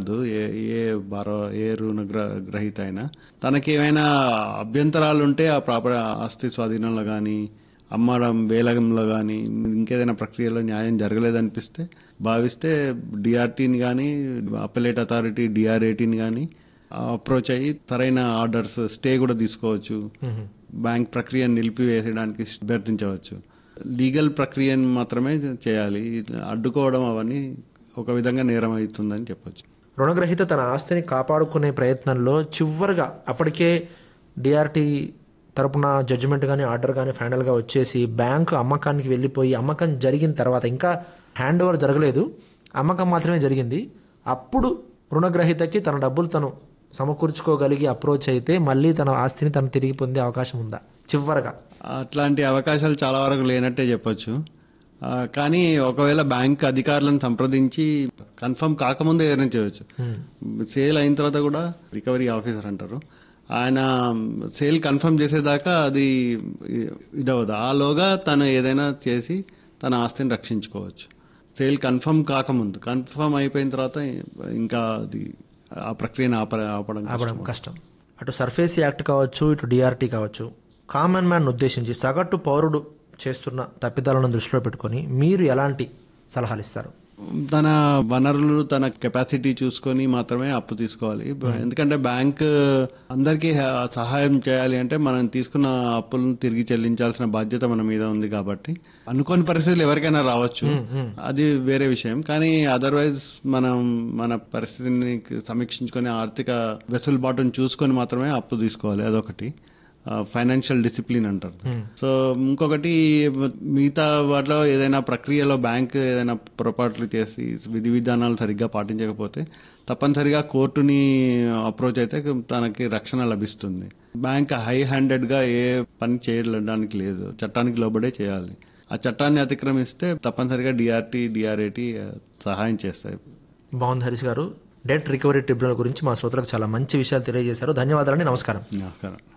కాదు ఏ ఏ బారో ఏ రుణ గ్ర- గ్రహీత అయినా తనకి ఏమైనా అభ్యంతరాలు ఉంటే ఆ ప్రాపర్ ఆస్తి స్వాధీనంలో కానీ అమ్మడం వేలంలో కానీ ఇంకేదైనా ప్రక్రియలో న్యాయం జరగలేదనిపిస్తే భావిస్తే డిఆర్టీని కానీ అప్పలేట్ అథారిటీ డిఆర్ఏటీని కానీ అప్రోచ్ అయ్యి సరైన ఆర్డర్స్ స్టే కూడా తీసుకోవచ్చు బ్యాంక్ ప్రక్రియను నిలిపివేయడానికి అభ్యర్థించవచ్చు లీగల్ ప్రక్రియను మాత్రమే చేయాలి అడ్డుకోవడం అవన్నీ ఒక విధంగా నేరం అవుతుందని చెప్పొచ్చు రుణగ్రహీత తన ఆస్తిని కాపాడుకునే ప్రయత్నంలో చివరిగా అప్పటికే డిఆర్టీ తరపున జడ్జిమెంట్ కానీ ఆర్డర్ కానీ ఫైనల్గా వచ్చేసి బ్యాంకు అమ్మకానికి వెళ్ళిపోయి అమ్మకం జరిగిన తర్వాత ఇంకా హ్యాండ్ ఓవర్ జరగలేదు అమ్మకం మాత్రమే జరిగింది అప్పుడు రుణగ్రహీతకి తన డబ్బులు తను సమకూర్చుకోగలిగి అప్రోచ్ అయితే మళ్ళీ తన ఆస్తిని తను తిరిగి పొందే అవకాశం ఉందా చివరగా అట్లాంటి అవకాశాలు చాలా వరకు లేనట్టే చెప్పొచ్చు ఆ, కానీ ఒకవేళ బ్యాంక్ అధికారులను సంప్రదించి కన్ఫర్మ్ కాకముందే ఏదైనా చేయవచ్చు సేల్ అయిన తర్వాత కూడా రికవరీ ఆఫీసర్ అంటారు ఆయన సేల్ కన్ఫర్మ్ చేసేదాకా అది ఇదవదు ఆలోగా తను ఏదైనా చేసి తన ఆస్తిని రక్షించుకోవచ్చు సేల్ కన్ఫర్మ్ కాకముందు కన్ఫర్మ్ అయిపోయిన తర్వాత ఇంకా అది ఆ ప్రక్రియను ఆప ఆపడం కష్టం. ఆపడం కష్టం అటు సర్ఫేస్ యాక్ట్ కావచ్చు ఇటు డిఆర్టీ కావచ్చు కామన్ మ్యాన్ ఉద్దేశించి సగటు పౌరుడు చేస్తున్న తప్పిదాలను దృష్టిలో పెట్టుకొని మీరు ఎలాంటి సలహాలు ఇస్తారు తన వనరులు తన కెపాసిటీ చూసుకొని మాత్రమే అప్పు తీసుకోవాలి ఎందుకంటే బ్యాంక్ అందరికీ హ- సహాయం చేయాలి అంటే మనం తీసుకున్న అప్పులను తిరిగి చెల్లించాల్సిన బాధ్యత మన మీద ఉంది కాబట్టి అనుకోని పరిస్థితులు ఎవరికైనా రావచ్చు అది వేరే విషయం కానీ అదర్వైజ్ మనం మన పరిస్థితిని సమీక్షించుకొని ఆర్థిక వెసులుబాటును చూసుకొని మాత్రమే అప్పు తీసుకోవాలి అదొకటి ఫైనాన్షియల్ డిసిప్లిన్ అంటారు సో ఇంకొకటి మిగతా వాటిలో ఏదైనా ప్రక్రియలో బ్యాంక్ ఏదైనా పొరపాట్లు చేసి విధి విధానాలు సరిగ్గా పాటించకపోతే తప్పనిసరిగా కోర్టుని అప్రోచ్ అయితే తనకి రక్షణ లభిస్తుంది బ్యాంక్ హై హ్యాండెడ్ గా ఏ పని చేయడానికి లేదు చట్టానికి లోబడే చేయాలి ఆ చట్టాన్ని అతిక్రమిస్తే తప్పనిసరిగా డిఆర్టీ డిఆర్ఏటి సహాయం చేస్తాయి బాగుంది హరీష్ గారు డెట్ రికవరీ ట్రిబ్యునల్ గురించి మా శ్రోతలకు చాలా మంచి విషయాలు తెలియజేశారు ధన్యవాదాలండి నమస్కారం నమస్కారం